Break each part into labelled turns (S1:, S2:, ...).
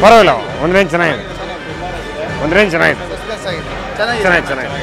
S1: ಪರವಾಗಿಲ್ಲ ಒಂದು ರೇಂಜ್ ಚೆನ್ನಾಗಿದೆ ಒಂದು ರೇಂಜ್ ಚೆನ್ನಾಗಿದೆ ಚೆನ್ನಾಗಿದೆ ಚೆನ್ನಾಗಿದೆ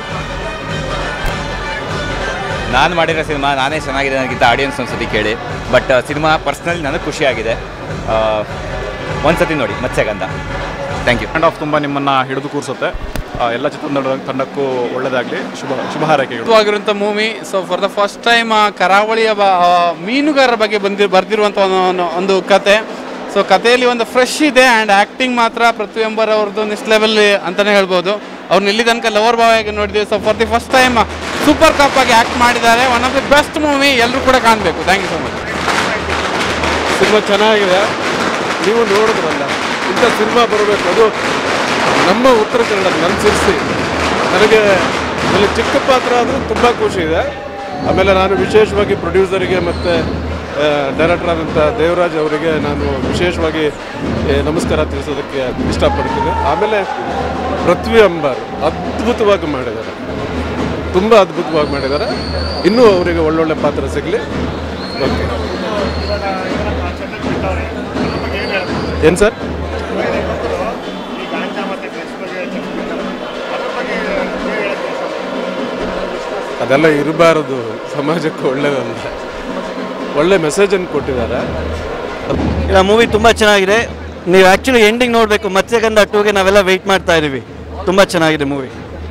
S2: ನಾನು ಮಾಡಿರೋ ಸಿನಿಮಾ ನಾನೇ ಚೆನ್ನಾಗಿದೆ ನನಗಿಂತ ಆಡಿಯನ್ಸ್ ಒಂದ್ಸತಿ ಕೇಳಿ ಬಟ್ ಸಿನಿಮಾ ಪರ್ಸ್ನಲಿ ನನಗೆ ಖುಷಿಯಾಗಿದೆ ಒಂದ್ಸತಿ ನೋಡಿ ಮತ್ಸ್ಯಗಂಧ ಥ್ಯಾಂಕ್ ಯು
S3: ಆಫ್ ತುಂಬ ನಿಮ್ಮನ್ನು ಹಿಡಿದು ಕೂರಿಸುತ್ತೆ ಆ, ಎಲ್ಲ ಚಿತ್ರತಂಡ ತಂಡಕ್ಕೂ ಒಳ್ಳೆಯದಾಗಲಿ ಶುಭ ಶುಭ ಹಾರೈಕೆಗಳು
S4: ಅದ್ಭುತವಾಗಿರುವಂಥ movie so for the first time ಕರಾವಳಿಯ ಬ ಆ, ಮೀನುಗಾರರ ಬಗ್ಗೆ ಬಂದಿ ಬರ್ದಿರುವಂಥ ಒಂದು ಒಂದು- ಒಂದು ಕತೆ ಸೊ ಕಥೆಯಲ್ಲಿ ಒಂದು ಫ್ರೆಶ್ ಇದೆ ಆ್ಯಂಡ್ ಆ್ಯಕ್ಟಿಂಗ್ ಮಾತ್ರ ಪೃಥ್ವಿ ಎಂಬರ್ ಅವ್ರದ್ದು ನೆಕ್ಸ್ಟ್ ಲೆವೆಲ್ ಅಂತಲೇ ಹೇಳ್ಬೋದು ಅವ್ರನ್ನ ಇಲ್ಲಿ ತನಕ ಲವರ್ ಬಾಯಾಗಿ ನೋಡಿದ್ದೀವಿ so for the first time super cop ಆಗಿ ಆ್ಯಕ್ಟ್ ಮಾಡಿದ್ದಾರೆ one of the best movie ಎಲ್ಲರೂ ಕೂಡ ಕಾಣಬೇಕು thank you so much
S5: cinema ಚೆನ್ನಾಗಿದೆ ನೀವು ನೋಡಿದ್ರಲ್ಲ ಇಂಥ ಸಿನಿಮಾ ಬರಬೇಕು ಅದು ನಮ್ಮ ಉತ್ತರ ಕನ್ನಡ ನನ್ನ ಸಿರ್ಸಿ ನನಗೆ ಇಲ್ಲಿ ಚಿಕ್ಕ ಪಾತ್ರ ಆದರೂ ತುಂಬ ಖುಷಿ ಇದೆ ಆಮೇಲೆ ನಾನು ವಿಶೇಷವಾಗಿ ಪ್ರೊಡ್ಯೂಸರಿಗೆ ಮತ್ತು ಡೈರೆಕ್ಟರ್ ಆದಂಥ ದೇವರಾಜ್ ಅವರಿಗೆ ನಾನು ವಿಶೇಷವಾಗಿ ಏ, ನಮಸ್ಕಾರ ತಿಳಿಸೋದಕ್ಕೆ ಇಷ್ಟಪಡ್ತೀನಿ ಆಮೇಲೆ ಪೃಥ್ವಿ ಅಂಬಾರ್ ಅದ್ಭುತವಾಗಿ ಮಾಡಿದ್ದಾರೆ ತುಂಬ ಅದ್ಭುತವಾಗಿ ಮಾಡಿದ್ದಾರೆ ಇನ್ನೂ ಅವರಿಗೆ ಒಳ್ಳೊಳ್ಳೆ ಪಾತ್ರ ಸಿಗಲಿ ಓಕೆ ಏನು ಸರ್ ಅದೆಲ್ಲ ಇರಬಾರದು ಸಮಾಜಕ್ಕೆ ಒಳ್ಳೇದಲ್ಲ ಒಳ್ಳೆ ಮೆಸೇಜನ್ನು ಕೊಟ್ಟಿದ್ದಾರೆ
S6: ಇಲ್ಲ ಮೂವಿ ತುಂಬ ಚೆನ್ನಾಗಿದೆ ನೀವು ಆ್ಯಕ್ಚುಲಿ ಎಂಡಿಂಗ್ ನೋಡಬೇಕು ಮತ್ಸ್ಯಗಂಧ ಟೂಗೆ ನಾವೆಲ್ಲ ವೆಯ್ಟ್ ಮಾಡ್ತಾ ಇದ್ದೀವಿ ತುಂಬ ಚೆನ್ನಾಗಿದೆ ಮೂವಿ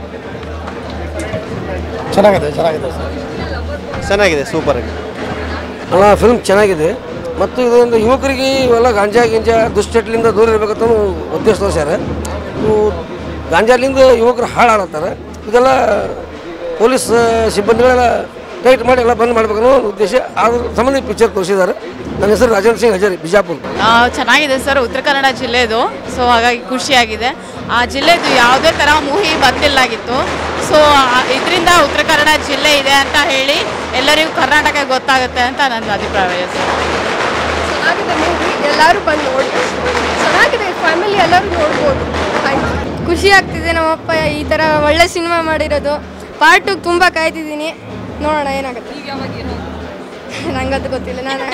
S7: ಚೆನ್ನಾಗಿದೆ ಚೆನ್ನಾಗಿದೆ
S6: ಚೆನ್ನಾಗಿದೆ ಸೂಪರ್ ಆಗಿ
S7: ಅಲ್ಲ ಫಿಲ್ಮ್ ಚೆನ್ನಾಗಿದೆ ಮತ್ತು ಇದೊಂದು ಯುವಕರಿಗೆ ಇವೆಲ್ಲ ಗಾಂಜಾ ಗಿಂಜಾ ದುಶ್ಚಟಲಿಂದ ದೂರ ಇರಬೇಕಂತ ಉದ್ದೇಶ ತೋರ್ಸ್ಯಾರ ಇವು ಗಾಂಜಾಲಿಂದ ಯುವಕರು ಹಾಳಾಡತ್ತಾರೆ ಇದೆಲ್ಲ ಪೊಲೀಸ್ ಸಿಬ್ಬಂದಿಗಳೆಲ್ಲ ಟೈಟ್ ಮಾಡಿ ಎಲ್ಲ ಬಂದ್ ಮಾಡ್ಬೇಕನ್ನೋ ಒಂದು ಉದ್ದೇಶ ಅದ್ರ ಸಂಬಂಧ ಪಿಕ್ಚರ್ ತೋರಿಸಿದ್ದಾರೆ ನನ್ನ ಹೆಸರು ರಾಜೇಂದ್ರ ಸಿಂಗ್ ಹಜಾರಿ ಬಿಜಾಪುರ
S8: ಆ, ಚೆನ್ನಾಗಿದೆ ಸರ್ ಉತ್ತರ ಕನ್ನಡ ಜಿಲ್ಲೆದು ಸೊ ಹಾಗಾಗಿ ಖುಷಿಯಾಗಿದೆ ಆ ಜಿಲ್ಲೆದು ಯಾವುದೇ ಥರ ಮೂವಿ ಬಂದಿಲ್ಲಾಗಿತ್ತು ಸೊ ಇದರಿಂದ ಉತ್ತರ ಕನ್ನಡ ಜಿಲ್ಲೆ ಇದೆ ಅಂತ ಹೇಳಿ ಎಲ್ಲರಿಗೂ ಕರ್ನಾಟಕ ಗೊತ್ತಾಗುತ್ತೆ ಅಂತ ನನ್ನ ಅಭಿಪ್ರಾಯ ಸರ್
S9: ಚೆನ್ನಾಗಿದೆ ಮೂವಿ ಎಲ್ಲರೂ ಬಂದು ನೋಡಿ ಚೆನ್ನಾಗಿದೆ ಫ್ಯಾಮಿಲಿ ಎಲ್ಲರೂ ನೋಡ್ಬೋದು ಖುಷಿ ಆಗ್ತಿದೆ ನಮ್ಮಪ್ಪ ಈ ಥರ ಒಳ್ಳೆ ಸಿನಿಮಾ ಮಾಡಿರೋದು ಪಾರ್ಟ್ ಟು ತುಂಬ ಕಾಯ್ತಿದ್ದೀನಿ ನೋಡೋಣ ಏನಾಗುತ್ತೆ ನಂಗದು ಗೊತ್ತಿಲ್ಲ ನಾನು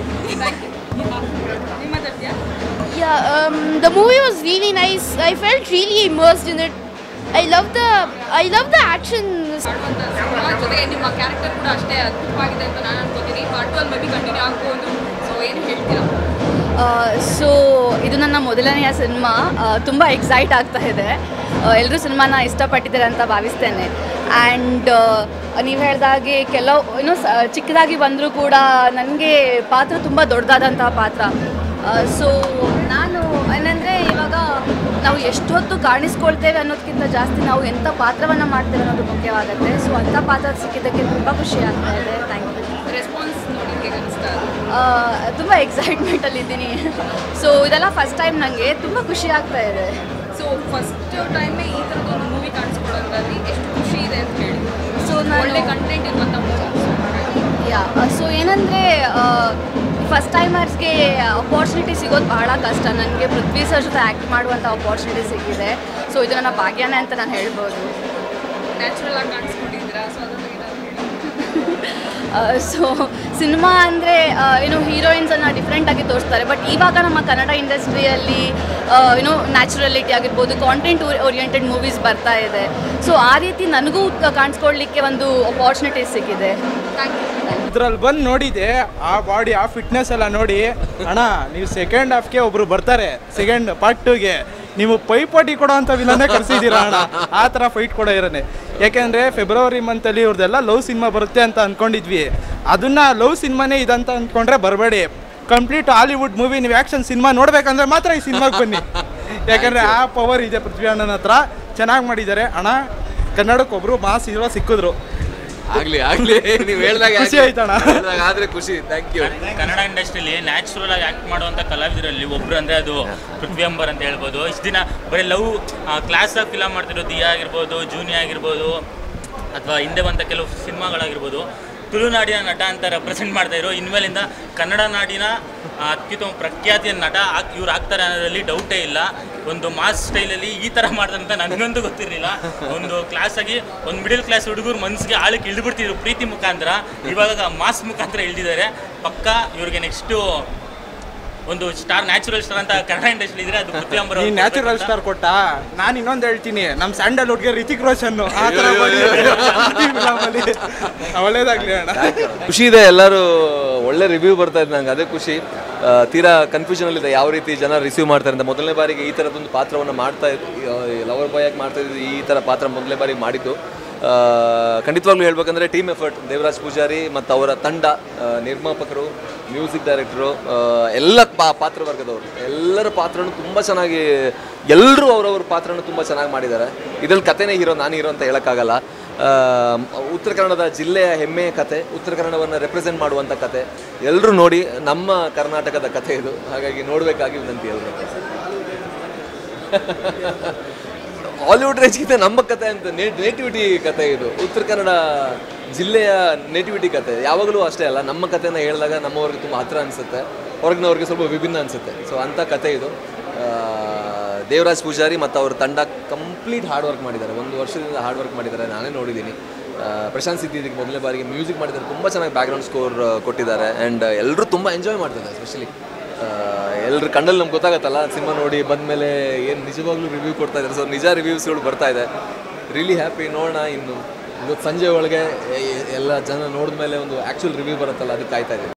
S10: Yeah, um, the movie was really nice. I felt really immersed in it. I love the I love the action.
S11: ಜೊತೆಗೆ ನಿಮ್ಮ ಕ್ಯಾರೆಕ್ಟರ್ ಕೂಡ ಅಷ್ಟೇ ಅದ್ಭುತವಾಗಿದೆ ಅಂತ ನಾನು ಅನ್ಕೋತೀನಿ ಪಾರ್ಟ್ ಅಲ್ಲಿ ಮೇ ಬಿ ಕಂಟಿನ್ಯೂ ಆಗ್ಬೋದು ಸೊ ಏನು ಹೇಳ್ತೀರಾ
S8: ಸೊ ಇದು ನನ್ನ ಮೊದಲನೆಯ ಸಿನಿಮಾ ತುಂಬ ಎಕ್ಸೈಟ್ ಆಗ್ತಾ ಇದೆ ಎಲ್ಲರೂ ಸಿನಿಮಾನ ಇಷ್ಟಪಟ್ಟಿದ್ದಾರೆ ಅಂತ ಭಾವಿಸ್ತೇನೆ ಆ್ಯಂಡ್ ನೀವು ಹೇಳ್ದಾಗೆ ಕೆಲವು ಇನ್ನೂ ಸ ಚಿಕ್ಕದಾಗಿ ಬಂದರೂ ಕೂಡ ನನಗೆ ಪಾತ್ರ ತುಂಬ ದೊಡ್ಡದಾದಂತಹ ಪಾತ್ರ ಸೊ ನಾನು ಏನಂದರೆ ಇವಾಗ ನಾವು ಎಷ್ಟೊತ್ತು ಕಾಣಿಸ್ಕೊಳ್ತೇವೆ ಅನ್ನೋದಕ್ಕಿಂತ ಜಾಸ್ತಿ ನಾವು ಎಂಥ ಪಾತ್ರವನ್ನು ಮಾಡ್ತೇವೆ ಅನ್ನೋದು ಮುಖ್ಯವಾಗುತ್ತೆ ಸೊ ಅಂಥ ಪಾತ್ರ ಸಿಕ್ಕಿದ್ದಕ್ಕೆ ತುಂಬ ಖುಷಿ ಆಗ್ತಾ ಇದೆ ಥ್ಯಾಂಕ್ ಯು
S11: ರೆಸ್ಪಾನ್ಸ್ ನೋಡಿ ಹೇಗೆ ಅನಿಸ್ತಾ
S8: ತುಂಬ ಎಕ್ಸೈಟ್ಮೆಂಟಲ್ಲಿದ್ದೀನಿ ಸೊ ಇದೆಲ್ಲ ಫಸ್ಟ್ ಟೈಮ್ ನನಗೆ ತುಂಬ ಖುಷಿ ಆಗ್ತಾ ಇದೆ
S11: ಸೊ ಫಸ್ಟ್ ಟೈಮೇ ಈ ಥರದೊಂದು ಮೂವಿ ಕಾಣಿಸ್ಕೊಳ್ಳೋದ್ರಲ್ಲಿ ಎಷ್ಟು ಖುಷಿ ಇದೆ ಅಂತ ಹೇಳಿ
S8: ಸೊ
S11: ಒಳ್ಳೆ ಕಂಟೆಂಟ್ ಇರುವಂಥ ಮೂವಿ
S8: ಯಾ ಸೊ ಏನಂದರೆ ಫಸ್ಟ್ ಟೈಮರ್ಸ್ಗೆ ಅಪಾರ್ಚುನಿಟಿ ಸಿಗೋದು ಬಹಳ ಕಷ್ಟ ನನಗೆ ಪೃಥ್ವಿ ಸರ್ ಜೊತೆ ಆ್ಯಕ್ಟ್ ಮಾಡುವಂಥ ಅಪಾರ್ಚುನಿಟಿ ಸಿಕ್ಕಿದೆ ಸೊ ಇದು ನನ್ನ ಭಾಗ್ಯನೇ ಅಂತ ನಾನು ಹೇಳ್ಬೋದು
S11: ನ್ಯಾಚುರಲ್ ಆಗಿ ಕಾಣಿಸ್ಕೊಂಡಿದ್ದೀರಾ ಸೊ ಅದ್ರ ಬಗ್ಗೆ ಏನಾದ್ರು ಹೇಳಿ
S8: ಸೊ ಸಿನಿಮಾ ಅಂದರೆ ಏನು ಹೀರೋಯಿನ್ಸನ್ನು ಡಿಫ್ರೆಂಟಾಗಿ ತೋರಿಸ್ತಾರೆ ಬಟ್ ಇವಾಗ ನಮ್ಮ ಕನ್ನಡ ಇಂಡಸ್ಟ್ರಿಯಲ್ಲಿ ಏನೋ ನ್ಯಾಚುರಲಿಟಿ ಆಗಿರ್ಬೋದು ಕಾಂಟೆಂಟ್ ಓರಿಯೆಂಟೆಡ್ ಮೂವೀಸ್ ಬರ್ತಾ ಇದೆ ಸೊ ಆ ರೀತಿ ನನಗೂ ಕಾಣಿಸ್ಕೊಳ್ಲಿಕ್ಕೆ ಒಂದು ಅಪಾರ್ಚುನಿಟಿ ಸಿಕ್ಕಿದೆ ಥ್ಯಾಂಕ್ ಯು
S12: ಇದ್ರಲ್ಲಿ ಬಂದು ನೋಡಿದೆ ಆ ಬಾಡಿ ಆ ಫಿಟ್ನೆಸ್ ಎಲ್ಲ ನೋಡಿ ಅಣ್ಣ ನೀವು ಸೆಕೆಂಡ್ ಹಾಫ್ಗೆ ಒಬ್ರು ಬರ್ತಾರೆ ಸೆಕೆಂಡ್ ಪಾರ್ಟ್ ಟೂಗೆ ನೀವು ಪೈಪೋಟಿ ಕೊಡೋ ಅಂತ ವಿಲನ್ನೇ ಕರ್ಸಿದ್ದೀರಾ ಅಣ್ಣ ಆ ಥರ ಫೈಟ್ ಕೊಡೋ ಇರೋನೆ ಯಾಕೆಂದರೆ ಫೆಬ್ರವರಿ ಮಂತಲ್ಲಿ ಇವ್ರದ್ದೆಲ್ಲ ಲವ್ ಸಿನಿಮಾ ಬರುತ್ತೆ ಅಂತ ಅಂದ್ಕೊಂಡಿದ್ವಿ ಅದನ್ನ ಲವ್ ಸಿನಿಮಾನೇ ಇದಂತ ಅಂದ್ಕೊಂಡ್ರೆ ಬರಬೇಡಿ ಕಂಪ್ಲೀಟ್ ಹಾಲಿವುಡ್ ಮೂವಿ ನೀವು ಆ್ಯಕ್ಷನ್ ಸಿನಿಮಾ ನೋಡ್ಬೇಕಂದ್ರೆ ಮಾತ್ರ ಈ ಸಿನಿಮಾಗೆ ಬನ್ನಿ ಯಾಕಂದರೆ ಆ ಪವರ್ ಇದೆ ಪೃಥ್ವಿ ಅಣ್ಣನ ಹತ್ರ ಚೆನ್ನಾಗಿ ಮಾಡಿದ್ದಾರೆ ಅಣ್ಣ ಕನ್ನಡಕ್ಕೆ ಒಬ್ರು ಮಾಸ್ ಹೀರೋ ಸಿಕ್ಕಿದ್ರು
S13: ಆಗ್ಲಿ ಆಗ್ಲಿ ನೀವು ಹೇಳ್ದಾಗ
S12: ಖುಷಿ ಆಯ್ತಣ್ಣ.
S13: ಆದ್ರೆ ಖುಷಿ ಥ್ಯಾಂಕ್ ಯು
S14: ಕನ್ನಡ ಇಂಡಸ್ಟ್ರಿಲಿ ನ್ಯಾಚುರಲ್ ಆಗಿ ಆಕ್ಟ್ ಮಾಡುವಂಥ ಕಲಾವಿದರಲ್ಲಿ ಒಬ್ರು ಅಂದ್ರೆ ಅದು ಪೃಥ್ವಿ ಅಂಬರ್ ಅಂತ ಹೇಳ್ಬೋದು ಇಷ್ಟು ದಿನ ಬರೀ ಲವ್ ಕ್ಲಾಸ್ ಆಗಿ ಫಿಲಮ್ ಮಾಡ್ತಿರೋ ದಿಯಾ ಆಗಿರ್ಬೋದು ಜೂನಿ ಆಗಿರ್ಬೋದು ಅಥವಾ ಹಿಂದೆ ಬಂದ ಕೆಲವು ಸಿನಿಮಾಗಳಾಗಿರ್ಬೋದು ತುಳುನಾಡಿನ ನಟ ಅಂತ ರೆಪ್ರೆಸೆಂಟ್ ಮಾಡ್ತಾ ಇರೋ ಇನ್ಮೇಲಿಂದ ಕನ್ನಡ ನಾಡಿನ ಆ, ಅತ್ಯುತ್ತಮ ಪ್ರಖ್ಯಾತಿಯ ನಟ ಆಗ್ ಇವ್ರು ಆಗ್ತಾರೆ ಅನ್ನೋದ್ರಲ್ಲಿ ಡೌಟೇ ಇಲ್ಲ ಒಂದು ಮಾಸ್ ಸ್ಟೈಲಲ್ಲಿ ಈ ಥರ ಮಾಡ್ತಾರೆ ಅಂತ ನನಗಂತೂ ಗೊತ್ತಿರಲಿಲ್ಲ ಒಂದು ಕ್ಲಾಸ್ ಆಗಿ ಒಂದು ಮಿಡಿಲ್ ಕ್ಲಾಸ್ ಹುಡುಗರು ಮನಸ್ಸಿಗೆ ಆಳಕ್ಕೆ ಇಳಿದ್ಬಿಡ್ತಿದ್ರು ಪ್ರೀತಿ ಮುಖಾಂತರ ಇವಾಗ ಮಾಸ್ ಮುಖಾಂತರ ಇಳಿದಿದ್ದಾರೆ ಪಕ್ಕ ಇವ್ರಿಗೆ ನೆಕ್ಸ್ಟು ಒಂದು ಸ್ಟಾರ್ ನ್ಯಾಚುರಲ್ ಸ್ಟಾರ್ ಅಂತ ಕನ್ನಡ ಇಂಡಸ್ಟ್ರಿ ಇದ್ರೆ ಅದು ಪೃಥ್ವಿ ಅಂಬರ್
S12: ನೀ
S14: ಅವ್ರು
S12: ನ್ಯಾಚುರಲ್
S14: ಕೊಡ್ಬೇಕು
S12: ಸ್ಟಾರ್ ಕೊಟ್ಟ ನಾನು ಇನ್ನೊಂದು ಹೇಳ್ತೀನಿ ನಮ್ಮ ಸ್ಯಾಂಡಲ್ವುಡ್ಗೆ ರಿತಿಕ್ ರೋಷನ್ ಆ ಥರ ಮಾಡಿ ಒಳ್ಳೇದಾಗ್ಲಿ ಅಣ್ಣ
S13: ಖುಷಿ ಇದೆ ಎಲ್ಲರೂ ಒಳ್ಳೆ ರಿವ್ಯೂ ಬರ್ತಾ ಇದೆ ನಂಗೆ ಅದೇ ಖುಷಿ ಆ, ತೀರಾ ಕನ್ಫ್ಯೂಷನ್ ಇದೆ ಯಾವ ರೀತಿ ಜನ ರಿಸೀವ್ ಮಾಡ್ತಾರೆ ಅಂತ ಮೊದಲನೇ ಬಾರಿಗೆ ಈ ಥರದೊಂದು ಪಾತ್ರವನ್ನು ಮಾಡ್ತಾ ಲವರ್ ಬಾಯ್ ಆಗಿ ಮಾಡ್ತಾ ಇದ್ದು ಈ ಥರ ಪಾತ್ರ ಮೊದಲನೇ ಬಾರಿಗೆ ಮಾಡಿದ್ದು ಆ, ಖಂಡಿತವಾಗ್ಲೂ ಹೇಳ್ಬೇಕಂದ್ರೆ ಟೀಮ್ ಎಫರ್ಟ್ ದೇವರಾಜ್ ಪೂಜಾರಿ ಮತ್ತು ಅವರ ತಂಡ ಆ, ನಿರ್ಮಾಪಕರು ಮ್ಯೂಸಿಕ್ ಡೈರೆಕ್ಟರು ಎಲ್ಲ ಪಾ ಪಾತ್ರವರ್ಗದವರು ಎಲ್ಲರ ಪಾತ್ರನೂ ತುಂಬ ಚೆನ್ನಾಗಿ ಎಲ್ಲರೂ ಅವರವ್ರ ಪಾತ್ರನೂ ತುಂಬ ಚೆನ್ನಾಗಿ ಮಾಡಿದ್ದಾರೆ ಇದ್ರಲ್ಲಿ ಕಥೆನೇ ಹೀರೋ ನಾನು ಹೀರೋ ಅಂತ ಹೇಳೋಕ್ಕಾಗಲ್ಲ ಆ, ಉತ್ತರ ಕನ್ನಡದ ಜಿಲ್ಲೆಯ ಹೆಮ್ಮೆಯ ಕತೆ ಉತ್ತರ ಕನ್ನಡವನ್ನು ರೆಪ್ರೆಸೆಂಟ್ ಮಾಡುವಂಥ ಕತೆ ಎಲ್ಲರೂ ನೋಡಿ ನಮ್ಮ ಕರ್ನಾಟಕದ ಕತೆ ಇದು ಹಾಗಾಗಿ ನೋಡಬೇಕಾಗಿ ವಿನಂತಿ ಎಲ್ಲರೂ ಹಾಲಿವುಡ್ ರೇಂಜ್ಗಿಂತ ನಮ್ಮ ಕತೆ ಅಂತ ನೇಟಿವಿಟಿ ಕತೆ ಇದು ಉತ್ತರ ಕನ್ನಡ ಜಿಲ್ಲೆಯ ನೇಟಿವಿಟಿ ಕತೆ ಯಾವಾಗಲೂ ಅಷ್ಟೇ ಅಲ್ಲ ನಮ್ಮ ಕತೆನ ಹೇಳಿದಾಗ ನಮ್ಮವ್ರಿಗೆ ತುಂಬ ಹತ್ರ ಅನಿಸುತ್ತೆ ಹೊರಗಿನವ್ರಿಗೆ ಸ್ವಲ್ಪ ವಿಭಿನ್ನ ಅನಿಸುತ್ತೆ ಸೊ ಅಂಥ ಕತೆ ಇದು ಆ, ದೇವರಾಜ್ ಪೂಜಾರಿ ಮತ್ತು ಅವ್ರ ತಂಡ ಕಂಪ್ಲೀಟ್ ಹಾರ್ಡ್ ವರ್ಕ್ ಮಾಡಿದ್ದಾರೆ ಒಂದು ವರ್ಷದಿಂದ ಹಾರ್ಡ್ ವರ್ಕ್ ಮಾಡಿದ್ದಾರೆ ನಾನೇ ನೋಡಿದ್ದೀನಿ ಆ, ಪ್ರಶಾಂತ್ ಸಿದ್ದಿ ಇದಕ್ಕೆ ಮೊದಲನೇ ಬಾರಿಗೆ ಮ್ಯೂಸಿಕ್ ಮಾಡಿದ್ದಾರೆ ತುಂಬ ಚೆನ್ನಾಗಿ ಬ್ಯಾಕ್ಗ್ರೌಂಡ್ ಸ್ಕೋರ್ ಕೊಟ್ಟಿದ್ದಾರೆ ಆ್ಯಂಡ್ ಎಲ್ಲರೂ ತುಂಬ ಎಂಜಾಯ್ ಮಾಡ್ತಿದ್ದಾರೆ ಎಸ್ಪೆಷಲಿ ಎಲ್ಲರ ಕಣ್ಣಲ್ಲಿ ನಮ್ಗೆ ಗೊತ್ತಾಗತ್ತಲ್ಲ ಸಿನಿಮಾ ನೋಡಿ ಬಂದಮೇಲೆ ಏನು ನಿಜವಾಗ್ಲೂ ರಿವ್ಯೂ ಕೊಡ್ತಾ ಇದ್ದಾರೆ ಸೊ ನಿಜ ರಿವ್ಯೂಸ್ಗಳು ಬರ್ತಾ ಇದೆ ರಿಲಿ ಹ್ಯಾಪಿ ನೋಡೋಣ ಇನ್ನು ಇವತ್ತು ಸಂಜೆ ಒಳಗೆ ಎ- ಎಲ್ಲ ಜನ ನೋಡಿದ್ಮೇಲೆ ಒಂದು ಆ್ಯಕ್ಚುಲ್ ರಿವ್ಯೂ ಬರುತ್ತಲ್ಲ ಅದಕ್ಕೆ ಕಾಯ್ತಾ ಇದ್ದೀವಿ